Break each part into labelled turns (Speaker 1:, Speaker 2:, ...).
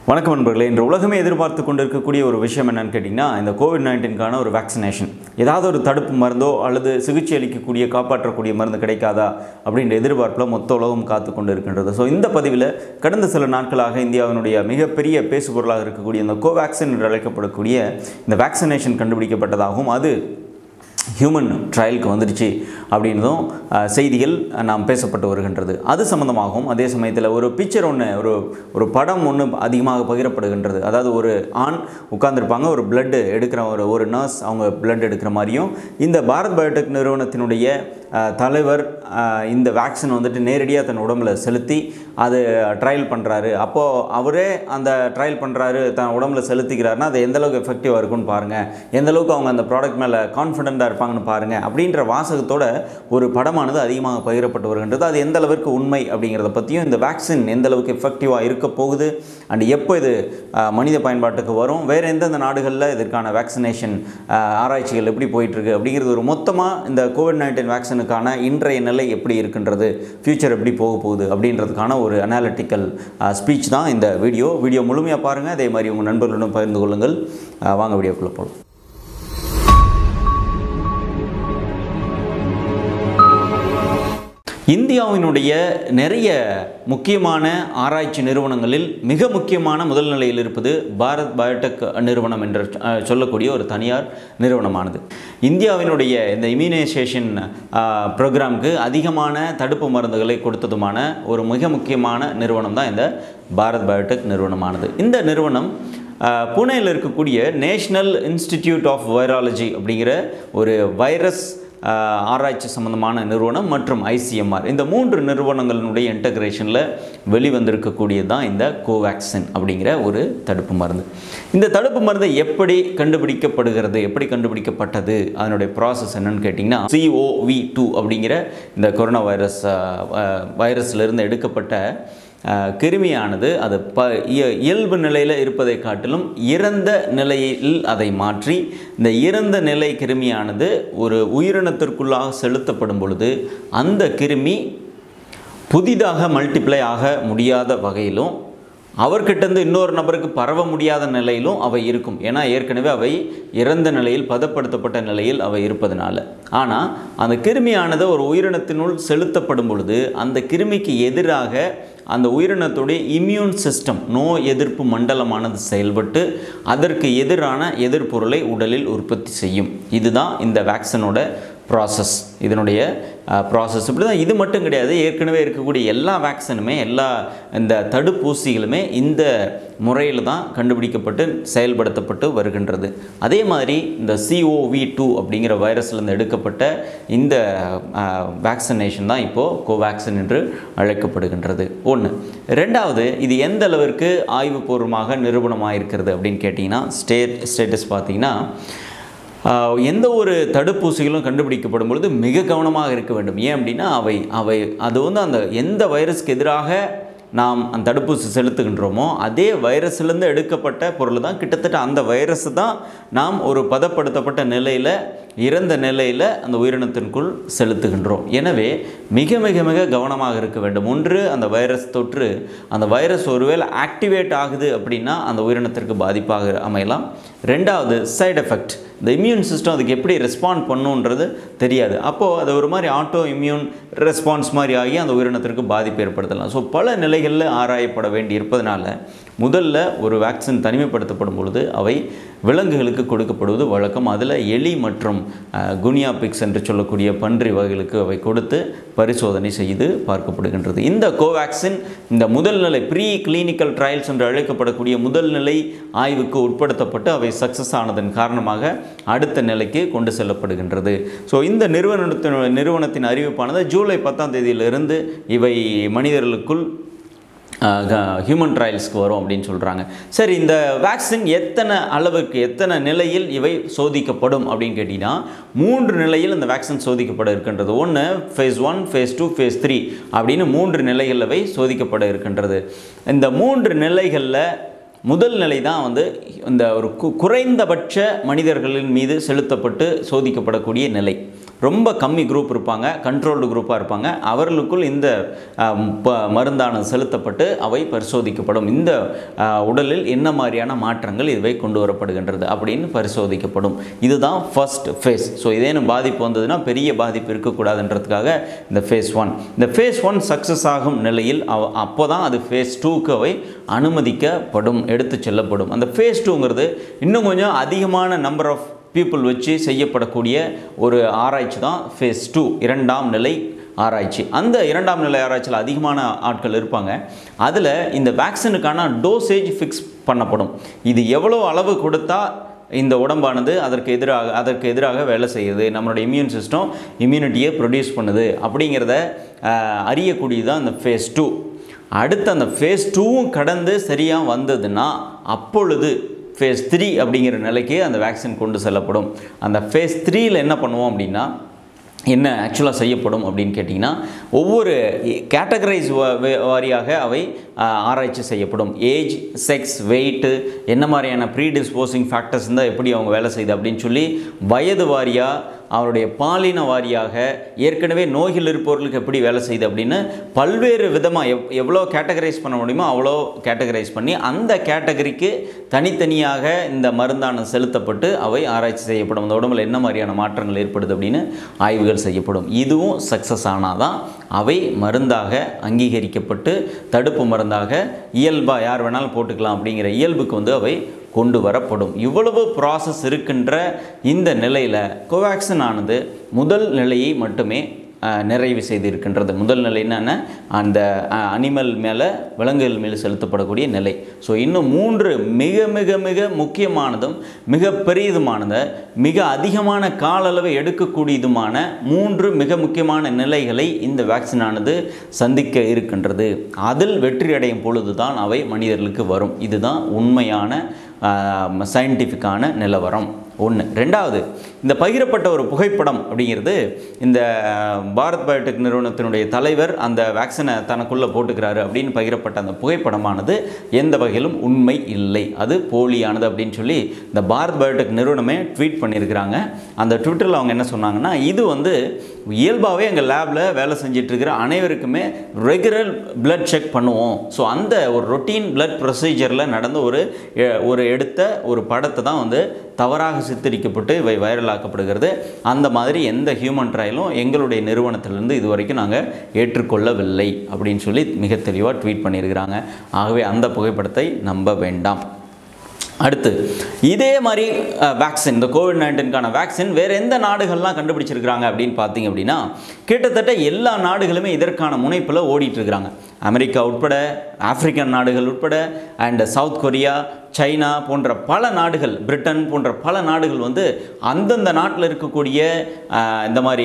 Speaker 1: வணக்கம் நண்பர்களே இன்று உலகமே எதிர்பார்த்து கொண்டிருக்கக்கூடிய ஒரு விஷயம் என்னன்னு கேட்டிங்கன்னா இந்த கோவிட் நைன்டீன்கான ஒரு வேக்சினேஷன் ஏதாவது ஒரு தடுப்பு மருந்தோ அல்லது சிகிச்சை அளிக்கக்கூடிய காப்பாற்றக்கூடிய மருந்து கிடைக்காதா அப்படின்ற எதிர்பார்ப்பில் மொத்த உலகம் காத்து கொண்டு இருக்கின்றது ஸோ இந்த பதிவில் கடந்த சில நாட்களாக இந்தியாவினுடைய மிகப்பெரிய பேசுபொருளாக இருக்கக்கூடிய இந்த கோவேக்சின் என்று அழைக்கப்படக்கூடிய இந்த வேக்சினேஷன் கண்டுபிடிக்கப்பட்டதாகவும் அது ஹியூமன் ட்ரையலுக்கு வந்துடுச்சு அப்படின்றதும் அஹ், செய்திகள் அஹ், நாம் பேசப்பட்டு வருகின்றது அது சம்மந்தமாகவும் அதே சமயத்தில் ஒரு பிக்சர் ஒன்று ஒரு ஒரு படம் ஒன்று அதிகமாக பகிரப்படுகின்றது அதாவது ஒரு ஆண் உட்கார்ந்திருப்பாங்க ஒரு blood எடுக்கிற ஒரு ஒரு நர்ஸ் அவங்க blood எடுக்கிற மாதிரியும் இந்த பாரத் பயோடெக் நிறுவனத்தினுடைய அஹ், தலைவர் அஹ், இந்த வேக்சின் வந்துட்டு நேரடியாக தன் உடம்புல செலுத்தி அது ட்ரையல் பண்ணுறாரு அப்போது அவரே அந்த ட்ரையல் பண்ணுறாரு தன் உடம்புல செலுத்திக்கிறாருன்னா அது எந்த அளவுக்கு எஃபெக்டிவாக இருக்கும்னு பாருங்கள் எந்த அளவுக்கு அவங்க அந்த ப்ராடக்ட் மேலே கான்ஃபிடென்ட்டாக இருப்பாங்கன்னு பாருங்கள் அப்படின்ற வாசகத்தோட ஒரு படமானது அதிகமாக பகிரப்பட்டு வருகின்றது அது எந்த அளவிற்கு உண்மை அப்படிங்கிறத பற்றியும் இந்த வேக்சின் எந்த அளவுக்கு எஃபெக்டிவாக இருக்க போகுது அண்ட் எப்போ இது அஹ், மனித பயன்பாட்டுக்கு வரும் வேறு எந்தெந்த நாடுகளில் இதற்கான வேக்சினேஷன் ஆராய்ச்சிகள் எப்படி போயிட்டுருக்கு அப்படிங்கிறது ஒரு மொத்தமாக இந்த கோவிட் நைன்டீன் வேக்சினுக்கான இன்றைய நிலை எப்படி இருக்கின்றது ஃப்யூச்சர் எப்படி போக போகுது அப்படின்றதுக்கான ஒரு அனாலிட்டிக்கல் ஸ்பீச் தான் இந்த வீடியோ வீடியோ முழுமையாக பாருங்கள் அதே மாதிரி உங்கள் நண்பர்களுடன் பகிர்ந்து கொள்ளுங்கள் அஹ், வாங்க வீடியோக்குள்ளே போகலாம் இந்தியாவினுடைய நிறைய முக்கியமான ஆராய்ச்சி நிறுவனங்களில் மிக முக்கியமான முதல் நிலையில் இருப்பது பாரத் பயோடெக் நிறுவனம் என்று அஹ், சொல்லக்கூடிய ஒரு தனியார் நிறுவனமானது இந்தியாவினுடைய இந்த இம்யூனைசேஷன் ப்ரோக்ராமுக்கு அதிகமான தடுப்பு மருந்துகளை கொடுத்ததுமான ஒரு மிக முக்கியமான நிறுவனம் தான் இந்த பாரத் பயோடெக் நிறுவனமானது இந்த நிறுவனம் அஹ், புனேயில் இருக்கக்கூடிய நேஷ்னல் இன்ஸ்டிடியூட் ஆஃப் வைராலஜி அப்படிங்கிற ஒரு வைரஸ் ஆஹ் ஆராய்ச்சி சம்பந்தமான நிறுவனம் மற்றும் ஐசிஎம்ஆர் இந்த மூன்று நிறுவனங்களினுடைய இன்டகிரேஷனில் வெளிவந்திருக்கக்கூடியது தான் இந்த கோவேக்சின் அப்படிங்கிற ஒரு தடுப்பு மருந்து இந்த தடுப்பு மருந்து எப்படி கண்டுபிடிக்கப்படுகிறது எப்படி கண்டுபிடிக்கப்பட்டது அதனுடைய ப்ராசஸ் என்னன்னு கேட்டிங்கன்னா சிஓவி டூ அப்படிங்கிற இந்த கொரோனா வைரஸ் வைரஸ்லேருந்து எடுக்கப்பட்ட அஹ், கிருமியானது அது ப இய- இயல்பு நிலையில் இருப்பதை காட்டிலும் இறந்த நிலையில் அதை மாற்றி இந்த இறந்த நிலை கிருமியானது ஒரு உயிரினத்திற்குள்ளாக செலுத்தப்படும் பொழுது அந்த கிருமி புதிதாக மல்டிப்ளை ஆக முடியாத வகையிலும் அவர்கிட்டருந்து இன்னொரு நபருக்கு பரவ முடியாத நிலையிலும் அவை இருக்கும் ஏன்னா ஏற்கனவே அவை இறந்த நிலையில் பதப்படுத்தப்பட்ட நிலையில் அவை இருப்பதனால ஆனால் அந்த கிருமியானது ஒரு உயிரினத்தினுள் செலுத்தப்படும் பொழுது அந்த கிருமிக்கு எதிராக அந்த உயிரினத்துடைய இம்யூன் சிஸ்டம் நோய் எதிர்ப்பு மண்டலமானது செயல்பட்டு அதற்கு எதிரான எதிர்ப்பொருளை உடலில் உற்பத்தி செய்யும் இதுதான் இந்த வேக்சினோட ப்ராசஸ் இதனுடைய ப்ராசஸ் இப்படி தான் இது மட்டும் கிடையாது ஏற்கனவே இருக்கக்கூடிய எல்லா வேக்சினுமே எல்லா இந்த தடுப்பூசிகளுமே இந்த முறையில் தான் கண்டுபிடிக்கப்பட்டு செயல்படுத்தப்பட்டு வருகின்றது அதே மாதிரி இந்த சிஓவி டூ அப்படிங்கிற வைரஸ்லேருந்து எடுக்கப்பட்ட இந்த வேக்சினேஷன் தான் இப்போது கோவேக்சின் என்று அழைக்கப்படுகின்றது ஒன்று ரெண்டாவது இது எந்த அளவிற்கு ஆய்வுபூர்வமாக நிரூபணமாக இருக்கிறது அப்படின்னு கேட்டிங்கன்னா ஸ்டேட் ஸ்டேட்டஸ் பார்த்தீங்கன்னா ஆஹ் எந்த ஒரு தடுப்பூசிகளும் கண்டுபிடிக்கப்படும் பொழுது மிக கவனமாக இருக்க வேண்டும் ஏன் அப்படின்னா அவை அவை அது வந்து அந்த எந்த வைரஸ்க்கு எதிராக நாம் அந்த தடுப்பூசி செலுத்துகின்றோமோ அதே வைரஸ்லேருந்து எடுக்கப்பட்ட பொருள் தான் கிட்டத்தட்ட அந்த வைரஸ் தான் நாம் ஒரு பதப்படுத்தப்பட்ட நிலையில் இறந்த நிலையில் அந்த உயிரினத்திற்குள் செலுத்துகின்றோம் எனவே மிக மிக மிக கவனமாக இருக்க வேண்டும் ஒன்று அந்த வைரஸ் தொற்று அந்த வைரஸ் ஒருவேளை ஆக்டிவேட் ஆகுது அப்படின்னா அந்த உயிரினத்திற்கு பாதிப்பாக அமையலாம் ரெண்டாவது சைடு எஃபெக்ட் இந்த இம்யூன் சிஸ்டம் அதுக்கு எப்படி ரெஸ்பாண்ட் பண்ணுன்றது தெரியாது அப்போது அது ஒரு மாதிரி ஆட்டோ இம்யூன் ரெஸ்பான்ஸ் மாதிரி ஆகி அந்த உயிரினத்திற்கு பாதிப்பு ஏற்படுத்தலாம் ஸோ பல நிலைகளில் ஆராயப்பட வேண்டி இருப்பதனால முதல்ல ஒரு வேக்சின் தனிமைப்படுத்தப்படும் பொழுது அவை விலங்குகளுக்கு கொடுக்கப்படுவது வழக்கம் அதில் எலி மற்றும் அஹ், குனியா பிக்ஸ் என்று சொல்லக்கூடிய பன்றி வகைகளுக்கு அவை கொடுத்து பரிசோதனை செய்து பார்க்கப்படுகின்றது இந்த கோவேக்சின் இந்த முதல் நிலை ப்ரீ கிளினிக்கல் ட்ரையல்ஸ் என்று அழைக்கப்படக்கூடிய முதல் நிலை ஆய்வுக்கு உட்படுத்தப்பட்டு அவை சக்ஸஸ் ஆனதன் காரணமாக அடுத்த நிலைக்கு கொண்டு செல்லப்படுகின்றது ஸோ இந்த நிறுவனத்தின் நிறுவனத்தின் அறிவிப்பானது ஜூலை பத்தாம் தேதியிலிருந்து இவை மனிதர்களுக்குள் ஹியூமன் ட்ரையல்ஸ்க்கு வரும் அப்படின்னு சொல்கிறாங்க சரி இந்த வேக்சின் எத்தனை அளவுக்கு எத்தனை நிலையில் இவை சோதிக்கப்படும் அப்படின்னு கேட்டிங்கன்னா மூன்று நிலையில் இந்த வேக்சின் சோதிக்கப்பட இருக்கின்றது ஒன்று phase one phase two phase three அப்படின்னு மூன்று நிலைகளில் அவை சோதிக்கப்பட இருக்கின்றது இந்த மூன்று நிலைகளில் முதல் நிலை தான் வந்து இந்த ஒரு கு- குறைந்தபட்ச மனிதர்களின் மீது செலுத்தப்பட்டு சோதிக்கப்படக்கூடிய நிலை ரொம்ப கம்மி குரூப் இருப்பாங்க கண்ட்ரோல்டு குரூப்பாக இருப்பாங்க அவர்களுக்குள் இந்த ஆம், ப- மருந்தானது செலுத்தப்பட்டு அவை பரிசோதிக்கப்படும் இந்த ஆ, உடலில் என்ன மாதிரியான மாற்றங்கள் இவை கொண்டு வரப்படுகின்றது அப்படின்னு பரிசோதிக்கப்படும் இதுதான் ஃபர்ஸ்ட் ஃபேஸ் ஸோ இதேனும் பாதிப்பு வந்ததுன்னா பெரிய பாதிப்பு இருக்கக்கூடாதுன்றதுக்காக இந்த ஃபேஸ் ஒன் இந்த ஃபேஸ் ஒன் சக்ஸஸ் ஆகும் நிலையில் அவ அப்போ தான் அது ஃபேஸ் டூக்கு அவை அனுமதிக்கப்படும் எடுத்து செல்லப்படும் அந்த ஃபேஸ் டூங்கிறது இன்னும் கொஞ்சம் அதிகமான நம்பர் ஆஃப் பீப்புள் வச்சு செய்யப்படக்கூடிய ஒரு ஆராய்ச்சி தான் ஃபேஸ் டூ இரண்டாம் நிலை ஆராய்ச்சி அந்த இரண்டாம் நிலை ஆராய்ச்சியில் அதிகமான ஆட்கள் இருப்பாங்க அதில் இந்த வேக்சினுக்கான டோசேஜ் ஃபிக்ஸ் பண்ணப்படும் இது எவ்வளோ அளவு கொடுத்தா இந்த உடம்பானது அதற்கு எதிராக அதற்கு எதிராக வேலை செய்யுது நம்மளோட இம்யூன் சிஸ்டம் இம்யூனிட்டியை ப்ரொடியூஸ் பண்ணுது அப்படிங்கிறத ஆஹ், அறியக்கூடியது தான் இந்த ஃபேஸ் டூ அடுத்து அந்த ஃபேஸ் டூவும் கடந்து சரியாக வந்ததுன்னா அப்பொழுது ஃபேஸ் த்ரீ அப்படிங்கிற நிலைக்கு அந்த வேக்சின் கொண்டு செல்லப்படும் அந்த ஃபேஸ் த்ரீயில் என்ன பண்ணுவோம் அப்படின்னா என்ன ஆக்சுவலாக செய்யப்படும் அப்படின்னு கேட்டிங்கன்னா ஒவ்வொரு கேட்டகரைஸ் வாரியாக அவை ஆ, ஆராய்ச்சி செய்யப்படும் ஏஜ் செக்ஸ் வெயிட்டு என்ன மாதிரியான ப்ரீ டிஸ்போசிங் ஃபேக்டர்ஸ் இருந்தால் எப்படி அவங்க வேலை செய்யுது அப்படின்னு சொல்லி வயது வாரியாக அவருடைய பாலின வாரியாக ஏற்கனவே நோய்கள் இருப்பவர்களுக்கு எப்படி வேலை செய்யுது அப்படின்னு பல்வேறு விதமாக எவ் எவ்வளோ கேட்டகரைஸ் பண்ண முடியுமோ அவ்வளோ கேட்டகரைஸ் பண்ணி அந்த கேட்டகரிக்கு தனித்தனியாக இந்த மருந்தானது செலுத்தப்பட்டு அவை ஆராய்ச்சி செய்யப்படும் அந்த உடம்புல என்ன மாதிரியான மாற்றங்கள் ஏற்படுது அப்படின்னு ஆய்வுகள் செய்யப்படும் இதுவும் சக்ஸஸ் ஆனால் தான் அவை மருந்தாக அங்கீகரிக்கப்பட்டு தடுப்பு மருந்தாக இயல்பாக யார் வேணாலும் போட்டுக்கலாம் அப்படிங்கிற இயல்புக்கு வந்து அவை கொண்டு வரப்படும் இவ்வளவு ப்ராசஸ் இருக்கின்ற இந்த நிலையில் கோவேக்சின் ஆனது முதல் நிலையை மட்டுமே அஹ், நிறைவு செய்திருக்கின்றது முதல் நிலை என்னென்ன அந்த அனிமல் மேலே விலங்குகள் மேலே செலுத்தப்படக்கூடிய நிலை ஸோ இன்னும் மூன்று மிக மிக மிக முக்கியமானதும் மிக பெரியதுமானத மிக அதிகமான கால அளவை எடுக்கக்கூடியதுமான மூன்று மிக முக்கியமான நிலைகளை இந்த வேக்சினானது சந்திக்க இருக்கின்றது அதில் வெற்றி அடையும் பொழுது தான் அவை மனிதர்களுக்கு வரும் இதுதான் உண்மையான சயின்டிஃபிக்கான நிலவரம் ஒன்று ரெண்டாவது இந்த பகிரப்பட்ட ஒரு புகைப்படம் அப்படிங்கிறது இந்த பாரத் பயோடெக் நிறுவனத்தினுடைய தலைவர் அந்த வேக்சினை தனக்குள்ளே போட்டுக்கிறாரு அப்படின்னு பகிரப்பட்ட அந்த புகைப்படமானது எந்த வகையிலும் உண்மை இல்லை அது போலியானது அப்படின்னு சொல்லி இந்த பாரத் பயோடெக் நிறுவனமே ட்வீட் பண்ணியிருக்கிறாங்க அந்த ட்விட்டரில் அவங்க என்ன சொன்னாங்கன்னா இது வந்து இயல்பாகவே எங்கள் லேபில் வேலை செஞ்சுட்டு இருக்கிற அனைவருக்குமே ரெகுலர் blood செக் பண்ணுவோம் ஸோ அந்த ஒரு ரொட்டீன் blood ப்ரொசீஜரில் நடந்த ஒரு எ- ஒரு எடுத்த ஒரு படத்தை தான் வந்து தவறாக சித்தரிக்கப்பட்டு இவை வைரலாக்கப்படுகிறது அந்த மாதிரி எந்த ஹியூமன் ட்ரையலும் எங்களுடைய நிறுவனத்திலிருந்து இது வரைக்கும் நாங்கள் ஏற்றுக்கொள்ளவில்லை அப்படின்னு சொல்லி மிக தெளிவாக ட்வீட் பண்ணியிருக்கிறாங்க ஆகவே அந்த புகைப்படத்தை நம்ப வேண்டாம் அடுத்து இதே மாதிரி வேக்சின் இந்த கோவிட் நைன்டீன்கான வேக்சின் வேறு எந்த நாடுகள்லாம் கண்டுபிடிச்சிருக்கிறாங்க அப்படின்னு பார்த்தீங்க அப்படின்னா கிட்டத்தட்ட எல்லா நாடுகளுமே இதற்கான முனைப்பில் ஓடிட்டு இருக்கிறாங்க அமெரிக்கா உட்பட ஆப்பிரிக்கன் நாடுகள் உட்பட அண்ட் சவுத் கொரியா சைனா போன்ற பல நாடுகள் பிரிட்டன் போன்ற பல நாடுகள் வந்து அந்தந்த நாட்டில் இருக்கக்கூடிய அஹ், இந்த மாதிரி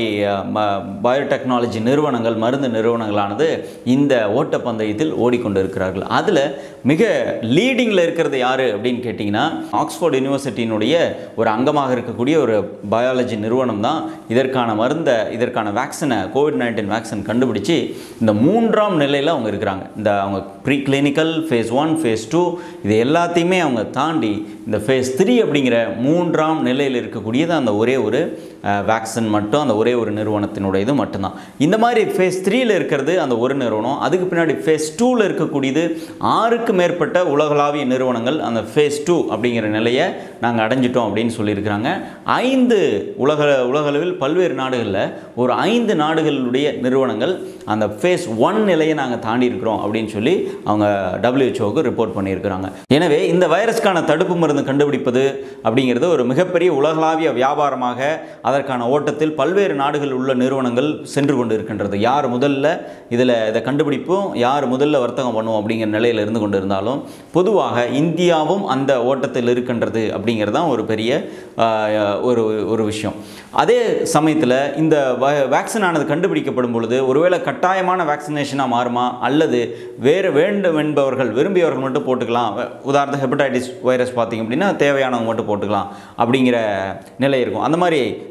Speaker 1: பயோடெக்னாலஜி நிறுவனங்கள் மருந்து நிறுவனங்களானது இந்த ஓட்டப்பந்தயத்தில் ஓடிக்கொண்டு இருக்கிறார்கள் அதில் மிக லீடிங்கில் இருக்கிறது யார் அப்படின்னு கேட்டிங்கன்னா ஆக்ஸ்ஃபோர்ட் யூனிவர்சிட்டியினுடைய ஒரு அங்கமாக இருக்கக்கூடிய ஒரு பயாலஜி நிறுவனம் தான் இதற்கான மருந்தை இதற்கான வேக்சினை கோவிட் நைன்டீன் வேக்சின் கண்டுபிடிச்சு இந்த மூன்றாம் நிலையில் அவங்க இருக்கிறாங்க இந்த அவங்க pre clinical phase one phase two இது எல்லாத்தையுமே அவங்க தாண்டி இந்த ஃபேஸ் த்ரீ அப்படிங்கிற மூன்றாம் நிலையில் இருக்கக்கூடியது அந்த ஒரே ஒரு வேக்சின் மட்டும் அந்த ஒரே ஒரு நிறுவனத்தினுடைய இது மட்டும்தான் இந்த மாதிரி ஃபேஸ் த்ரீயில் இருக்கிறது அந்த ஒரு நிறுவனம் அதுக்கு பின்னாடி ஃபேஸ் டூவில் இருக்கக்கூடியது ஆறுக்கு மேற்பட்ட உலகளாவிய நிறுவனங்கள் அந்த ஃபேஸ் டூ அப்படிங்கிற நிலையை நாங்கள் அடைஞ்சிட்டோம் அப்படின்னு சொல்லியிருக்கிறாங்க ஐந்து உலக உலகளவில் பல்வேறு நாடுகளில் ஒரு ஐந்து நாடுகளுடைய நிறுவனங்கள் அந்த ஃபேஸ் ஒன் நிலையை நாங்கள் தாண்டி இருக்கிறோம் அப்படின்னு சொல்லி அவங்க டபிள்யூஹெச்ஓக்கு ரிப்போர்ட் பண்ணியிருக்கிறாங்க எனவே இந்த வைரஸ்க்கான தடுப்பு மருந்து கண்டுபிடிப்பது அப்படிங்கிறது ஒரு மிகப்பெரிய உலகளாவிய வியாபாரமாக அதற்கான ஓட்டத்தில் பல்வேறு நாடுகளில் உள்ள நிறுவனங்கள் சென்று கொண்டு இருக்கின்றது யார் முதல்ல இதில் இதை கண்டுபிடிப்போம் யார் முதல்ல வர்த்தகம் பண்ணுவோம் அப்படிங்கிற நிலையில் இருந்து கொண்டு இருந்தாலும் பொதுவாக இந்தியாவும் அந்த ஓட்டத்தில் இருக்கின்றது அப்படிங்கிறது தான் ஒரு பெரிய ஆஹ், ஒரு ஒரு விஷயம் அதே சமயத்தில் இந்த வேக்சின் ஆனது கண்டுபிடிக்கப்படும் பொழுது ஒருவேளை கட்டாயமான வேக்சினேஷனாக மாறுமா அல்லது வேறு வேண்டும் என்பவர்கள் விரும்பியவர்கள் மட்டும் போட்டுக்கலாம் உதாரணத்துக்கு ஹெப்படைட்டிஸ் வைரஸ் பார்த்தீங்க அப்படின்னா தேவையானவங்க மட்டும் போட்டுக்கலாம் அப்படிங்கிற நிலை இருக்கும் அந்த மாதிரி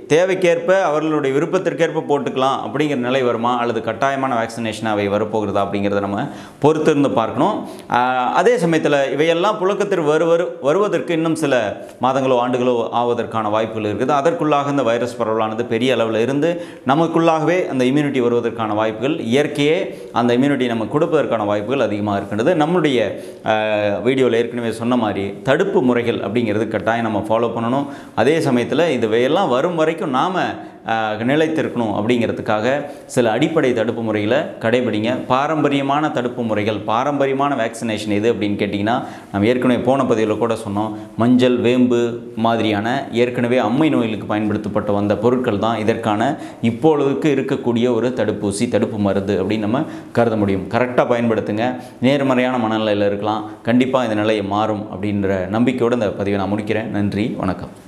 Speaker 1: தேவைக்கேற்ப அவர்களுடைய விருப்பத்திற்கேற்ப போட்டுக்கலாம் அப்படிங்கிற நிலை வருமா அல்லது கட்டாயமான வேக்சினேஷன் அவை வரப்போகிறதா அப்படிங்கிறத நம்ம பொறுத்திருந்து பார்க்கணும் ஆஹ் அதே சமயத்தில் இவையெல்லாம் புழக்கத்தில் வருவர் வருவதற்கு இன்னும் சில மாதங்களோ ஆண்டுகளோ ஆவதற்கான வாய்ப்புகள் இருக்குது அதற்குள்ளாக இந்த வைரஸ் பரவலானது பெரிய அளவில் இருந்து நமக்குள்ளாகவே அந்த இம்யூனிட்டி வருவதற்கான வாய்ப்புகள் இயற்கையே அந்த இம்யூனிட்டி நம்ம கொடுப்பதற்கான வாய்ப்புகள் அதிகமாக இருக்கின்றது நம்முடைய வீடியோவில் ஏற்கனவே சொன்ன மாதிரி தடுப்பு முறைகள் அப்படிங்கிறது கட்டாயம் நம்ம ஃபாலோ பண்ணணும் அதே சமயத்தில் இதுவையெல்லாம் வரும் வரைக்கும் நாம் நிலைத்திருக்கணும் அப்படிங்கிறதுக்காக சில அடிப்படை தடுப்பு முறைகளை கடைபிடிங்க பாரம்பரியமான தடுப்பு முறைகள் பாரம்பரியமான வேக்சினேஷன் எது அப்படின்னு கேட்டிங்கன்னா நம்ம ஏற்கனவே போன பதிவில் கூட சொன்னோம் மஞ்சள் வேம்பு மாதிரியான ஏற்கனவே அம்மை நோய்களுக்கு பயன்படுத்தப்பட்ட வந்த பொருட்கள் தான் இதற்கான இப்பொழுதுக்கு இருக்கக்கூடிய ஒரு தடுப்பூசி தடுப்பு மருந்து அப்படின்னு நம்ம கருத முடியும் கரெக்டாக பயன்படுத்துங்க நேர்மறையான மனநிலையில் இருக்கலாம் கண்டிப்பாக இந்த நிலையை மாறும் அப்படின்ற நம்பிக்கையோடு இந்த பதிவை நான் முடிக்கிறேன் நன்றி வணக்கம்